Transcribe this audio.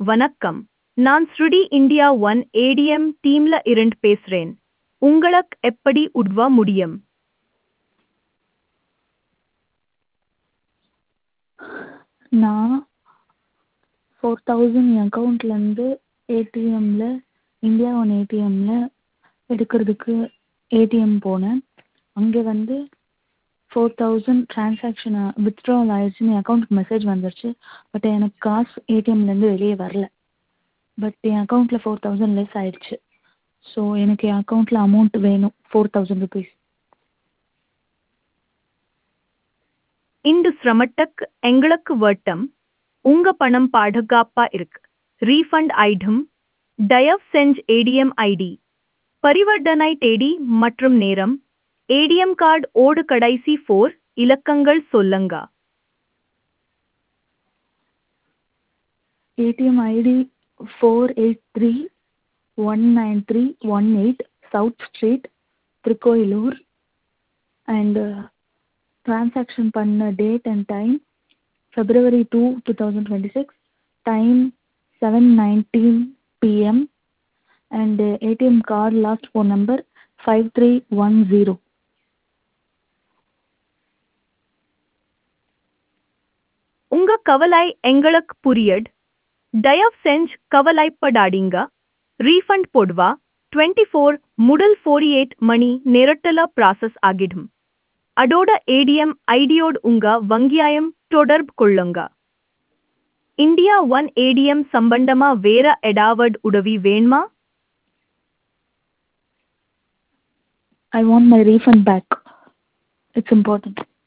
வணக்கம் நான் ஸ்ருடி இந்தியா ஒன் ஏடிஎம் டீம்ல இருந்து பேசுறேன் உங்களுக்கு எப்படி உதவ முடியும் நான் ஃபோர் தௌசண்ட் என் அக்கௌண்ட்லேருந்து ஏடிஎம்மில் இந்தியா ஒன் ஏடிஎம்மில் எடுக்கிறதுக்கு ஏடிஎம் போனேன் அங்கே வந்து ஃபோர் தௌசண்ட் ட்ரான்சாக்ஷன் வித்ட்ராவல் ஆயிடுச்சுன்னு என் அக்கௌண்ட்டுக்கு மெசேஜ் வந்துருச்சு பட் எனக்கு காசு ஏடிஎம்லேருந்து வெளியே வரல பட் என் அக்கௌண்ட்டில் ஃபோர் தௌசண்ட் லெஸ் ஆயிடுச்சு ஸோ எனக்கு என் அக்கௌண்ட்டில் அமௌண்ட் வேணும் ஃபோர் தௌசண்ட் ருபீஸ் இந்த சிரமத்துக்கு எங்களுக்கு வட்டம் உங்க பணம் பாதுகாப்பா இருக்கு ரீஃபண்ட் ஐட்டம் தயவு செஞ்சு ஏடிஎம் ஐடி பரிவர்த்தனை தேதி மற்றும் நேரம் ஏடிஎம் கார்டு ஓடு கடைசி ஃபோர் இலக்கங்கள் சொல்லுங்க ATM ID four eight three one nine three one eight south street Tirukoilur and transaction பண்ண date and time February two two thousand twenty six time seven nineteen PM and ATM card last phone number five three one zero உங்க கவலை எங்களுக்கு புரியட் தயவு செஞ்சு கவலைப்படாதீங்க refund போடுவா twenty four முதல் ஃபோர்டி எயிட் மணி நேரத்தில் ப்ராசஸ் ஆகிடும் அதோட ஏடிஎம் ஐடியோடு உங்க வங்கியாயம் தொடர்பு கொள்ளுங்க இந்தியா ஒன் ஏடிஎம் சம்பந்தமா வேற எடாவட் உதவி வேணுமா I want my refund back. It's important.